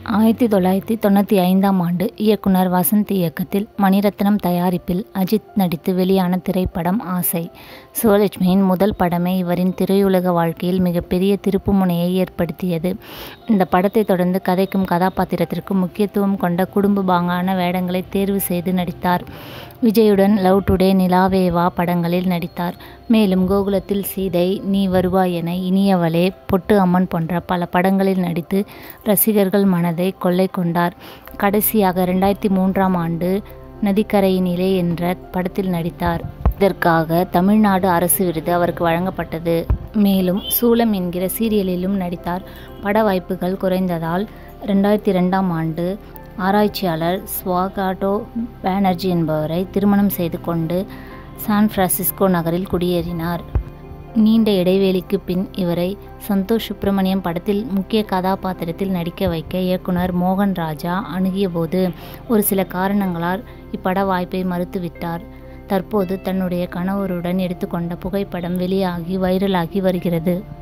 ஆயிரத்தி தொள்ளாயிரத்தி தொண்ணூற்றி ஐந்தாம் ஆண்டு இயக்குனர் வசந்த் இயக்கத்தில் மணிரத்னம் தயாரிப்பில் அஜித் நடித்து வெளியான திரைப்படம் ஆசை சிவலட்சுமியின் முதல் படமே இவரின் திரையுலக வாழ்க்கையில் மிகப்பெரிய திருப்புமுனையை ஏற்படுத்தியது இந்த படத்தை தொடர்ந்து கதைக்கும் கதாபாத்திரத்திற்கும் முக்கியத்துவம் கொண்ட குடும்ப பாங்கான வேடங்களை தேர்வு செய்து நடித்தார் விஜயுடன் லவ் டுடே நிலாவேவா படங்களில் நடித்தார் மேலும் கோகுலத்தில் சீதை நீ வருவாய் என இனியவளே பொட்டு அம்மன் போன்ற பல படங்களில் நடித்து ரசிகர்கள் மனதை கொள்ளை கொண்டார் கடைசியாக ரெண்டாயிரத்தி மூன்றாம் ஆண்டு நதிக்கரையினிலே என்ற படத்தில் நடித்தார் இதற்காக தமிழ்நாடு அரசு விருது அவருக்கு வழங்கப்பட்டது மேலும் சூலம் என்கிற சீரியலிலும் நடித்தார் பட வாய்ப்புகள் குறைந்ததால் ரெண்டாயிரத்தி ரெண்டாம் ஆண்டு ஆராய்ச்சியாளர் ஸ்வாகாட்டோ பானர்ஜி என்பவரை திருமணம் செய்து கொண்டு சான் பிரான்சிஸ்கோ நகரில் குடியேறினார் நீண்ட இடைவேளைக்கு பின் இவரை சந்தோஷ் சுப்பிரமணியம் படத்தில் முக்கிய கதாபாத்திரத்தில் நடிக்க வைக்க இயக்குனர் மோகன் ராஜா அணுகியபோது ஒரு சில காரணங்களால் இப்பட வாய்ப்பை மறுத்துவிட்டார் தற்போது தன்னுடைய கணவருடன் எடுத்துக்கொண்ட புகைப்படம் வெளியாகி வைரலாகி வருகிறது